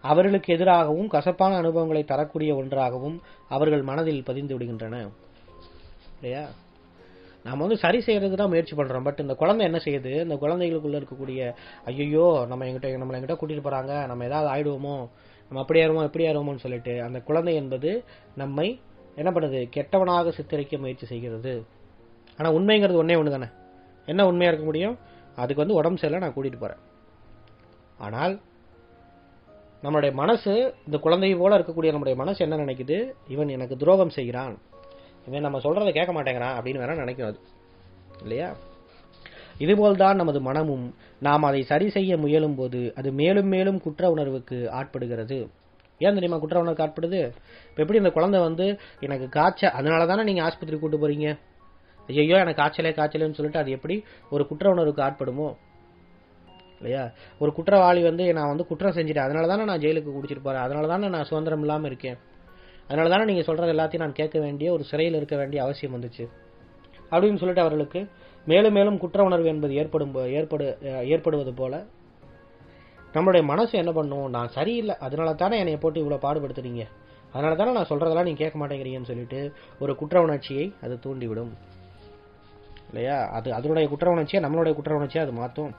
அவர்களுக்கு எதிராகவும் கசப்பான அனுபவங்களை தரக்கூடிய ஒன்றாகவும் அவர்கள் மனதில் பதிந்து விடுகின்றன இல்லையா நாம வந்து சரி செய்யறதுக்கு தான் முயற்சி பண்றோம் பட் இந்த குழந்தை என்ன செய்யுது இந்த குழந்தைகளுக்குள்ள இருக்கக்கூடிய ஐயோ நம்ம எங்கிட்ட நம்மளை எங்கிட்ட கூட்டிட்டு போறாங்க நம்ம ஏதாவது ஆயிடுவோமோ நம்ம அப்படி ஆயிருவோம் இப்படி ஆயிருவோமோன்னு சொல்லிட்டு அந்த குழந்தை என்பது நம்மை என்ன பண்ணுது கெட்டவனாக சித்தரிக்க முயற்சி செய்கிறது ஆனா உண்மைங்கிறது ஒண்ணே ஒண்ணு தானே என்ன உண்மையா இருக்க முடியும் அதுக்கு வந்து உடம்பு சரியில்லை நான் கூட்டிட்டு போறேன் ஆனால் நம்மளுடைய மனசு இந்த குழந்தை போல இருக்கக்கூடிய நம்முடைய மனசு என்ன நினைக்குது இவன் எனக்கு துரோகம் செய்கிறான் இவன் நம்ம சொல்றதை கேட்க மாட்டேங்கிறான் அப்படின்னு வேணா நினைக்கும் அது இல்லையா இதுபோல்தான் நமது மனமும் நாம் அதை சரி செய்ய முயலும் போது அது மேலும் மேலும் குற்ற உணர்வுக்கு ஆட்படுகிறது ஏன் தெரியுமா குற்ற உணர்வுக்கு ஆட்படுது இப்ப எப்படி இந்த குழந்தை வந்து எனக்கு காய்ச்சல் அதனால தானே நீங்க ஆஸ்பத்திரி கூட்டு போறீங்க ஐயோ எனக்கு காய்ச்சலே காய்ச்சலேன்னு சொல்லிட்டு அது எப்படி ஒரு குற்ற உணர்வுக்கு ஆட்படுமோ இல்லையா ஒரு குற்றவாளி வந்து நான் வந்து குற்றம் செஞ்சுட்டேன் அதனால தானே நான் ஜெயிலுக்கு குடிச்சிட்டு போறேன் அதனால தானே நான் சுதந்திரம் இல்லாம இருக்கேன் அதனால தானே நீங்க சொல்றது எல்லாத்தையும் நான் கேட்க வேண்டிய ஒரு சிறையில் இருக்க வேண்டிய அவசியம் வந்துச்சு அப்படின்னு சொல்லிட்டு அவர்களுக்கு மேலும் மேலும் குற்ற உணர்வு என்பது ஏற்படும் போ- ஏற்படு அஹ் ஏற்படுவது போல நம்மளுடைய மனசு என்ன பண்ணும் நான் சரியில்லை அதனால தானே என்னை போட்டு இவ்வளவு பாடுபடுத்துறீங்க அதனால தானே நான் சொல்றதெல்லாம் நீங்க கேட்க மாட்டேங்கிறீங்கன்னு சொல்லிட்டு ஒரு குற்ற உணர்ச்சியை அது தூண்டிவிடும் இல்லையா அது அதனுடைய குற்ற உணர்ச்சியை நம்மளுடைய குற்ற உணர்ச்சியை அது மாற்றும்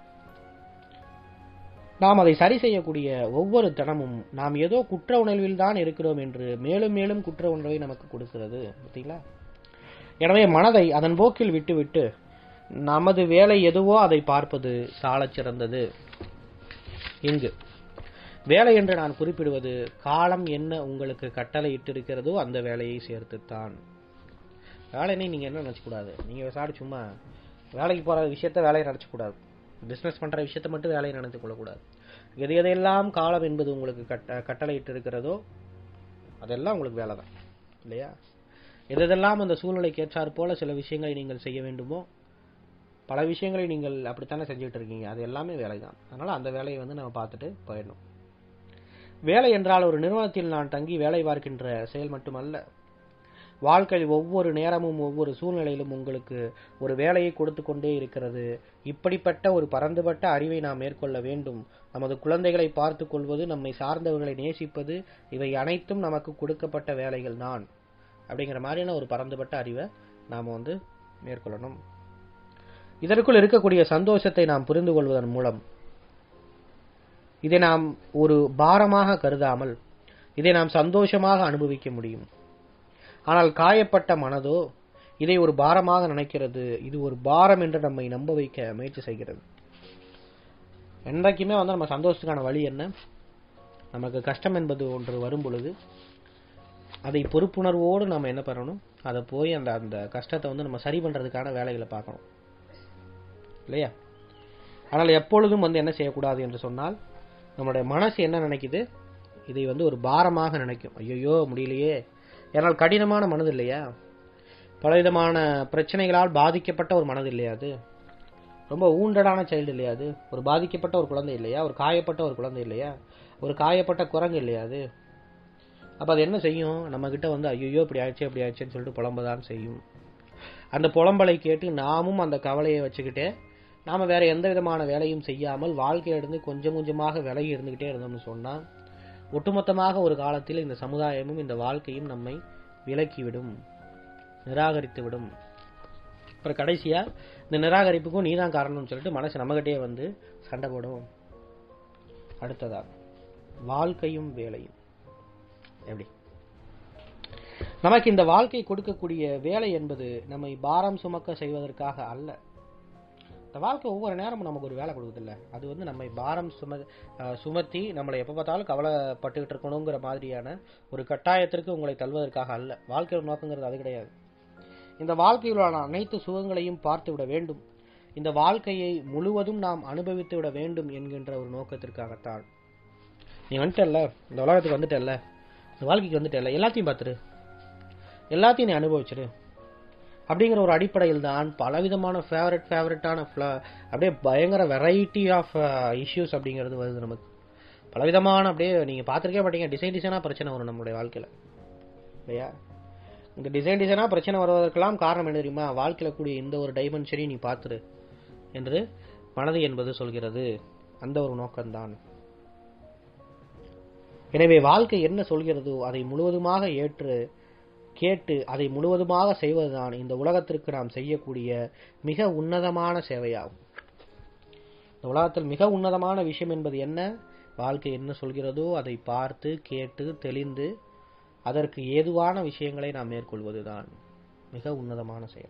நாம் அதை சரி செய்யக்கூடிய ஒவ்வொரு தனமும் நாம் ஏதோ குற்ற உணர்வில் தான் இருக்கிறோம் என்று மேலும் மேலும் குற்ற உணர்வை நமக்கு கொடுக்கிறது பார்த்தீங்களா எனவே மனதை அதன் போக்கில் விட்டுவிட்டு நமது வேலை எதுவோ அதை பார்ப்பது சாலச் சிறந்தது இங்கு வேலை என்று நான் குறிப்பிடுவது காலம் என்ன உங்களுக்கு கட்டளை இட்டிருக்கிறதோ அந்த வேலையை சேர்த்துத்தான் வேலைன்னு நீங்க என்ன நினைச்சக்கூடாது நீங்க விசாரி சும்மா வேலைக்கு போற விஷயத்த வேலையை நினைச்சக்கூடாது பிசினஸ் பண்ற விஷயத்த மட்டும் வேலையை நினைத்துக் கொள்ளக்கூடாது எது எதையெல்லாம் காலம் என்பது உங்களுக்கு கட்ட கட்டளையிட்டு இருக்கிறதோ அதெல்லாம் உங்களுக்கு வேலை தான் இல்லையா எது எதெல்லாம் அந்த சூழ்நிலைக்கு ஏற்றாற் போல சில விஷயங்களை நீங்கள் செய்ய வேண்டுமோ பல விஷயங்களை நீங்கள் அப்படித்தானே செஞ்சுட்டு இருக்கீங்க அது எல்லாமே வேலை தான் அதனால அந்த வேலையை வந்து நம்ம பார்த்துட்டு போயிடணும் வேலை என்றால் ஒரு நிறுவனத்தில் நான் தங்கி வேலை பார்க்கின்ற செயல் மட்டுமல்ல வாழ்க்கையில் ஒவ்வொரு நேரமும் ஒவ்வொரு சூழ்நிலையிலும் உங்களுக்கு ஒரு வேலையை கொடுத்து கொண்டே இருக்கிறது இப்படிப்பட்ட ஒரு பரந்துபட்ட அறிவை நாம் மேற்கொள்ள வேண்டும் நமது குழந்தைகளை பார்த்துக் கொள்வது நம்மை சார்ந்தவர்களை நேசிப்பது இவை அனைத்தும் நமக்கு கொடுக்கப்பட்ட வேலைகள் தான் அப்படிங்கிற மாதிரியான ஒரு பரந்துபட்ட அறிவை நாம் வந்து மேற்கொள்ளணும் இதற்குள் இருக்கக்கூடிய சந்தோஷத்தை நாம் புரிந்து கொள்வதன் மூலம் இதை நாம் ஒரு பாரமாக கருதாமல் இதை நாம் சந்தோஷமாக அனுபவிக்க முடியும் ஆனால் காயப்பட்ட மனதோ இதை ஒரு பாரமாக நினைக்கிறது இது ஒரு பாரம் என்று நம்மை நம்ப வைக்க முயற்சி செய்கிறது என்றைக்குமே வந்து நம்ம சந்தோஷத்துக்கான வழி என்ன நமக்கு கஷ்டம் என்பது ஒன்று வரும் பொழுது அதை பொறுப்புணர்வோடு நம்ம என்ன பண்ணணும் அதை போய் அந்த அந்த கஷ்டத்தை வந்து நம்ம சரி பண்றதுக்கான வேலைகளை பார்க்கணும் இல்லையா ஆனால் எப்பொழுதும் வந்து என்ன செய்யக்கூடாது என்று சொன்னால் நம்மளுடைய மனசு என்ன நினைக்குது இதை வந்து ஒரு பாரமாக நினைக்கும் ஐயோ முடியலையே ஏன்னால் கடினமான மனது இல்லையா பலவிதமான பிரச்சனைகளால் பாதிக்கப்பட்ட ஒரு மனது இல்லையா அது ரொம்ப ஊண்டடான சைல்டு இல்லையா அது ஒரு பாதிக்கப்பட்ட ஒரு குழந்தை இல்லையா ஒரு காயப்பட்ட ஒரு குழந்தை இல்லையா ஒரு காயப்பட்ட குரங்கு இல்லையா அது அப்ப அது என்ன செய்யும் நம்ம கிட்ட வந்து ஐயோ இப்படி ஆயிடுச்சு இப்படி ஆயிடுச்சுன்னு சொல்லிட்டு புலம்பதான் செய்யும் அந்த புலம்பலை கேட்டு நாமும் அந்த கவலையை வச்சுக்கிட்டே நாம வேற எந்த விதமான வேலையும் செய்யாமல் வாழ்க்கையிலிருந்து கொஞ்சம் கொஞ்சமாக விலகி இருந்துகிட்டே இருந்தோம்னு சொன்னா ஒட்டுமொத்தமாக ஒரு காலத்தில் இந்த சமுதாயமும் இந்த வாழ்க்கையும் நம்மை விலக்கிவிடும் நிராகரித்து விடும் அப்புறம் கடைசியா இந்த நிராகரிப்புக்கும் நீதான் காரணம்னு சொல்லிட்டு மனசு நம்மகிட்டயே வந்து சண்டை போடும் அடுத்ததா வாழ்க்கையும் வேலையும் எப்படி நமக்கு இந்த வாழ்க்கை கொடுக்கக்கூடிய வேலை என்பது நம்மை பாரம் சுமக்க செய்வதற்காக அல்ல இந்த வாழ்க்கை ஒவ்வொரு நேரமும் நமக்கு ஒரு வேலை கொடுக்குதில்ல அது வந்து நம்மை பாரம் சும அஹ் சுமத்தி நம்மளை எப்ப பார்த்தாலும் கவலைப்பட்டுக்கிட்டு இருக்கணுங்கிற மாதிரியான ஒரு கட்டாயத்திற்கு உங்களை தள்ளுவதற்காக அல்ல வாழ்க்கையோட நோக்கங்கிறது அது கிடையாது இந்த வாழ்க்கையில் உள்ள அனைத்து சுகங்களையும் பார்த்து விட வேண்டும் இந்த வாழ்க்கையை முழுவதும் நாம் அனுபவித்து விட வேண்டும் என்கின்ற ஒரு நோக்கத்திற்காகத்தான் நீ வந்துட்டல்ல இந்த உலகத்துக்கு வந்துட்டல்ல இந்த வாழ்க்கைக்கு வந்துட்டல்ல எல்லாத்தையும் பார்த்துரு எல்லாத்தையும் நீ அனுபவிச்சிரு அப்படிங்கிற ஒரு அடிப்படையில் தான் பலவிதமான ஃபேவரட் ஃபேவரட்டான அப்படியே பயங்கர வெரைட்டி ஆஃப் இஷ்யூஸ் அப்படிங்கிறது வருது நமக்கு பலவிதமான அப்படியே நீங்க பார்த்துருக்கே மாட்டீங்க டிசைன் டிசைனா பிரச்சனை வரும் நம்மளுடைய வாழ்க்கையில இல்லையா இந்த டிசைன் டிசைனா பிரச்சனை வருவதற்கெல்லாம் காரணம் என்ன தெரியுமா வாழ்க்கையில கூடிய இந்த ஒரு டைமென்ஷனையும் நீ பார்த்துரு என்று மனது என்பது சொல்கிறது அந்த ஒரு நோக்கம்தான் எனவே வாழ்க்கை என்ன சொல்கிறதோ அதை முழுவதுமாக ஏற்று கேட்டு அதை முழுவதுமாக செய்வதுதான் இந்த உலகத்திற்கு நாம் செய்யக்கூடிய மிக உன்னதமான சேவையாகும் இந்த உலகத்தில் மிக உன்னதமான விஷயம் என்பது என்ன வாழ்க்கை என்ன சொல்கிறதோ அதை பார்த்து கேட்டு தெளிந்து அதற்கு ஏதுவான விஷயங்களை நாம் மேற்கொள்வதுதான் மிக உன்னதமான செயல்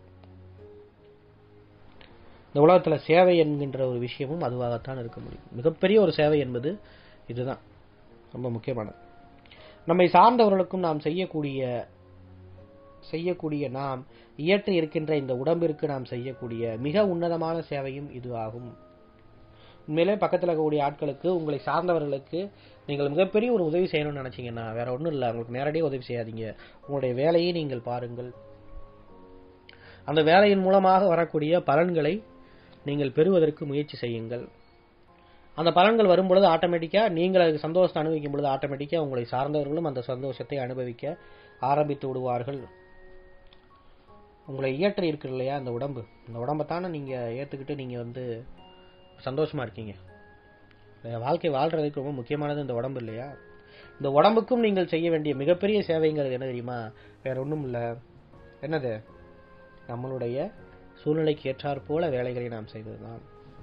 இந்த உலகத்துல சேவை என்கின்ற ஒரு விஷயமும் அதுவாகத்தான் இருக்க முடியும் மிகப்பெரிய ஒரு சேவை என்பது இதுதான் ரொம்ப முக்கியமானது நம்மை சார்ந்தவர்களுக்கும் நாம் செய்யக்கூடிய செய்யக்கூடிய நாம் இயற்று இருக்கின்ற இந்த உடம்பிற்கு நாம் செய்யக்கூடிய மிக உன்னதமான சேவையும் இது ஆகும் உண்மையிலே பக்கத்தில் இருக்கக்கூடிய ஆட்களுக்கு உங்களை சார்ந்தவர்களுக்கு நீங்கள் மிகப்பெரிய ஒரு உதவி செய்யணும்னு நினைச்சீங்கன்னா வேற ஒன்றும் இல்லை உங்களுக்கு நேரடியாக உதவி செய்யாதீங்க உங்களுடைய வேலையை நீங்கள் பாருங்கள் அந்த வேலையின் மூலமாக வரக்கூடிய பலன்களை நீங்கள் பெறுவதற்கு முயற்சி செய்யுங்கள் அந்த பலன்கள் வரும் பொழுது ஆட்டோமேட்டிக்கா நீங்கள் அதுக்கு சந்தோஷத்தை அனுபவிக்கும் பொழுது ஆட்டோமேட்டிக்கா உங்களை சார்ந்தவர்களும் அந்த சந்தோஷத்தை அனுபவிக்க ஆரம்பித்து விடுவார்கள் உங்களை இயற்ற இருக்கு இல்லையா அந்த உடம்பு அந்த உடம்பை தானே நீங்க ஏத்துக்கிட்டு நீங்க வந்து சந்தோஷமா இருக்கீங்க இல்லையா? வாழ்க்கை வாழ்றதுக்கு ரொம்ப முக்கியமானது இந்த உடம்பு இல்லையா இந்த உடம்புக்கும் நீங்கள் செய்ய வேண்டிய மிகப்பெரிய சேவைங்கிறது என்ன தெரியுமா வேற ஒண்ணும் இல்ல என்னது நம்மளுடைய சூழ்நிலைக்கு ஏற்றாற் போல வேலைகளை நாம் செய்வதுதான்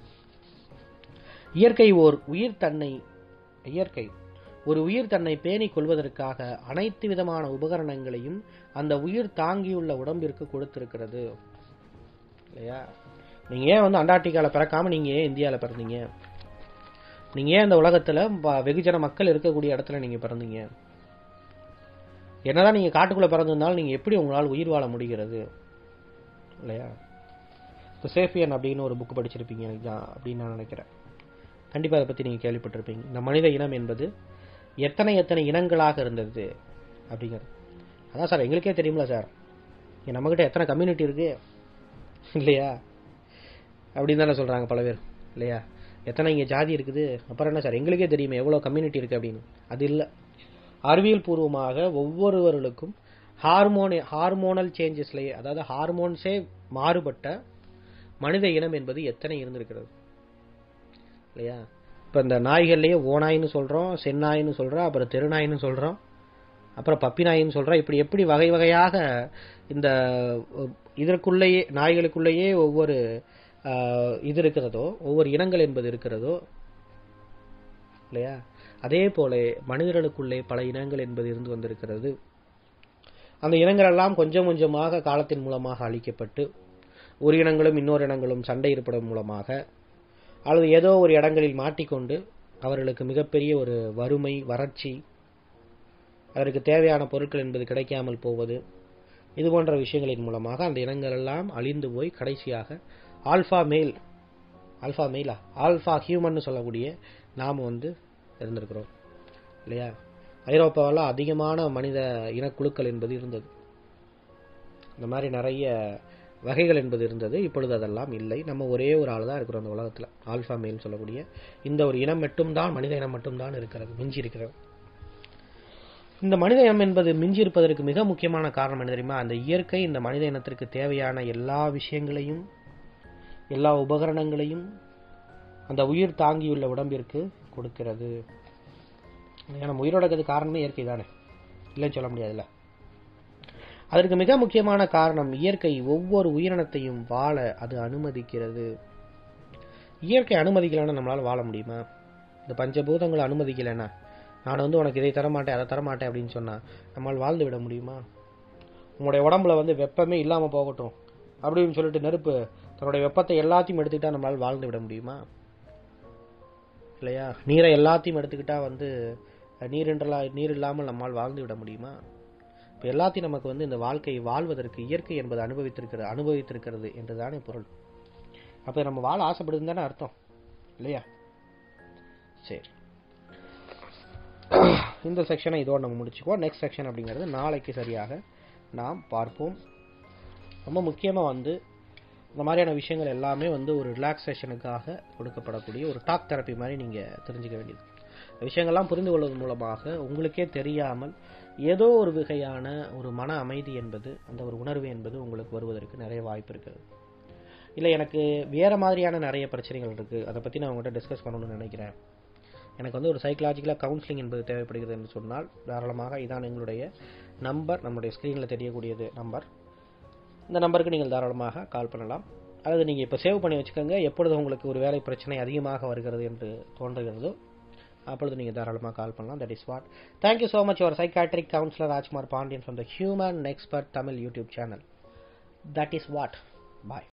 இயற்கை ஓர் உயிர் தன்னை இயற்கை ஒரு உயிர் தன்னை பேணிக் கொள்வதற்காக அனைத்து விதமான உபகரணங்களையும் அந்த உயிர் தாங்கியுள்ள உடம்பிற்கு கொடுத்திருக்கிறது இல்லையா நீங்க ஏன் வந்து அண்டார்டிகால பிறக்காம நீங்க ஏன் இந்தியால பிறந்தீங்க நீங்க ஏன் இந்த உலகத்துல ப- வெகுஜன மக்கள் இருக்கக்கூடிய இடத்துல நீங்க பிறந்தீங்க என்னதான் நீங்க காட்டுக்குள்ள பிறந்திருந்தாலும் நீங்க எப்படி உங்களால் உயிர் வாழ முடிகிறது இல்லையா இப்போ சேஃபியன் அப்படின்னு ஒரு புக் படிச்சிருப்பீங்க எனக்கு தான் அப்படின்னு நான் நினைக்கிறேன் கண்டிப்பா அதை பத்தி நீங்க கேள்விப்பட்டிருப்பீங்க இந்த மனித இனம் என்பது எத்தனை எத்தனை இனங்களாக இருந்தது அப்படிங்கிறது அதான் சார் எங்களுக்கே தெரியும்ல சார் இங்க நம்மகிட்ட எத்தனை கம்யூனிட்டி இருக்கு இல்லையா அப்படின்னு தானே சொல்றாங்க பல பேர் இல்லையா எத்தனை இங்க ஜாதி இருக்குது அப்புறம் என்ன சார் எங்களுக்கே தெரியுமே எவ்வளவு கம்யூனிட்டி இருக்கு அப்படின்னு அது இல்ல அறிவியல் பூர்வமாக ஒவ்வொருவர்களுக்கும் ஹார்மோன் ஹார்மோனல் சேஞ்சஸ்லயே அதாவது ஹார்மோன்ஸே மாறுபட்ட மனித இனம் என்பது எத்தனை இருந்திருக்கிறது இல்லையா இப்ப இந்த நாய்கள்லயே ஓநாய்னு சொல்றோம் செந்நாய்னு சொல்றோம் அப்புறம் தெருநாய்னு சொல்றோம் அப்புறம் பப்பி நாயின்னு சொல்றோம் இப்படி எப்படி வகை வகையாக இந்த அஹ், இதற்குள்ளேயே நாய்களுக்குள்ளேயே ஒவ்வொரு ஆஹ், இது இருக்கிறதோ ஒவ்வொரு இனங்கள் என்பது இருக்கிறதோ இல்லையா அதே போல மனிதர்களுக்குள்ளே பல இனங்கள் என்பது இருந்து வந்திருக்கிறது அந்த இனங்கள் எல்லாம் கொஞ்சம் கொஞ்சமாக காலத்தின் மூலமாக அழிக்கப்பட்டு ஒரு இனங்களும் இன்னொரு இனங்களும் சண்டை இருப்பதன் மூலமாக அல்லது ஏதோ ஒரு இடங்களில் மாட்டிக்கொண்டு அவர்களுக்கு மிகப்பெரிய ஒரு வறுமை வறட்சி அதற்கு தேவையான பொருட்கள் என்பது கிடைக்காமல் போவது இது போன்ற விஷயங்களின் மூலமாக அந்த இனங்கள் எல்லாம் அழிந்து போய் கடைசியாக ஆல்பா மேல் ஆல்பா மேலா ஆல்பா ஹியூமன் சொல்லக்கூடிய நாம வந்து இருந்திருக்கிறோம் இல்லையா ஐரோப்பாவில் அதிகமான மனித இனக்குழுக்கள் என்பது இருந்தது இந்த மாதிரி நிறைய வகைகள் என்பது இருந்தது இப்பொழுது அதெல்லாம் இல்லை நம்ம ஒரே ஒரு ஆள் தான் இருக்கிறோம் அந்த உலகத்துல ஆல்பா மேல் சொல்லக்கூடிய இந்த ஒரு இனம் மட்டும்தான் மனித இனம் மட்டும்தான் இருக்கிறது மிஞ்சி இருக்கிறது இந்த மனித இனம் என்பது மிஞ்சி இருப்பதற்கு மிக முக்கியமான காரணம் என்ன தெரியுமா அந்த இயற்கை இந்த மனித இனத்திற்கு தேவையான எல்லா விஷயங்களையும் எல்லா உபகரணங்களையும் அந்த உயிர் தாங்கியுள்ள உடம்பிற்கு கொடுக்கிறது ஏன்னா நம்ம உயிரோட இருக்கிறது காரணமே இயற்கை தானே இல்லைன்னு சொல்ல முடியாதுல்ல அதற்கு மிக முக்கியமான காரணம் இயற்கை ஒவ்வொரு உயிரினத்தையும் வாழ அது அனுமதிக்கிறது இயற்கை அனுமதிக்கலைன்னா நம்மளால வாழ முடியுமா இந்த பஞ்சபூதங்களை அனுமதிக்கலைன்னா நான் வந்து உனக்கு இதை தர மாட்டேன் அதை தர மாட்டேன் அப்படின்னு சொன்னா நம்மால் வாழ்ந்து விட முடியுமா உங்களுடைய உடம்புல வந்து வெப்பமே இல்லாம போகட்டும் அப்படின்னு சொல்லிட்டு நெருப்பு தன்னுடைய வெப்பத்தை எல்லாத்தையும் எடுத்துக்கிட்டா நம்மளால் வாழ்ந்து விட முடியுமா இல்லையா நீரை எல்லாத்தையும் எடுத்துக்கிட்டா வந்து நீர் என்றலா நீர் இல்லாமல் நம்மால் வாழ்ந்து விட முடியுமா இப்போ எல்லாத்தையும் நமக்கு வந்து இந்த வாழ்க்கையை வாழ்வதற்கு இயற்கை என்பது அனுபவித்திருக்கிறது அனுபவித்திருக்கிறது என்றுதானே பொருள் அப்ப நம்ம வாழ ஆசைப்படுதுன்னு தானே அர்த்தம் இல்லையா சரி இந்த செக்ஷனை இதோட நம்ம முடிச்சுக்குவோம் நெக்ஸ்ட் செக்ஷன் அப்படிங்கிறது நாளைக்கு சரியாக நாம் பார்ப்போம் ரொம்ப முக்கியமா வந்து இந்த மாதிரியான விஷயங்கள் எல்லாமே வந்து ஒரு ரிலாக்ஸேஷனுக்காக கொடுக்கப்படக்கூடிய ஒரு டாக் தெரப்பி மாதிரி நீங்க தெரிஞ்சுக்க வேண்டியது இந்த விஷயங்கள்லாம் புரிந்து கொள்வதன் மூலமாக உங்களுக்கே தெரியாமல் ஏதோ ஒரு வகையான ஒரு மன அமைதி என்பது அந்த ஒரு உணர்வு என்பது உங்களுக்கு வருவதற்கு நிறைய வாய்ப்பு இருக்குது இல்லை எனக்கு வேற மாதிரியான நிறைய பிரச்சனைகள் இருக்கு அதை பத்தி நான் உங்கள்கிட்ட டிஸ்கஸ் பண்ணணும்னு நினைக்கிறேன் எனக்கு வந்து ஒரு சைக்கலாஜிக்கலாக கவுன்சிலிங் என்பது தேவைப்படுகிறது என்று சொன்னால் தாராளமாக இதான் எங்களுடைய நம்பர் நம்முடைய ஸ்க்ரீனில் தெரியக்கூடியது நம்பர் இந்த நம்பருக்கு நீங்கள் தாராளமாக கால் பண்ணலாம் அல்லது நீங்கள் இப்போ சேவ் பண்ணி வச்சுக்கோங்க எப்பொழுது உங்களுக்கு ஒரு வேலை பிரச்சனை அதிகமாக வருகிறது என்று தோன்றுகிறதோ அப்பொழுது நீங்கள் தாராளமாக கால் பண்ணலாம் that is what thank you so much your psychiatric counsellor Rajkumar Pandian from the Human Expert Tamil YouTube channel that is what bye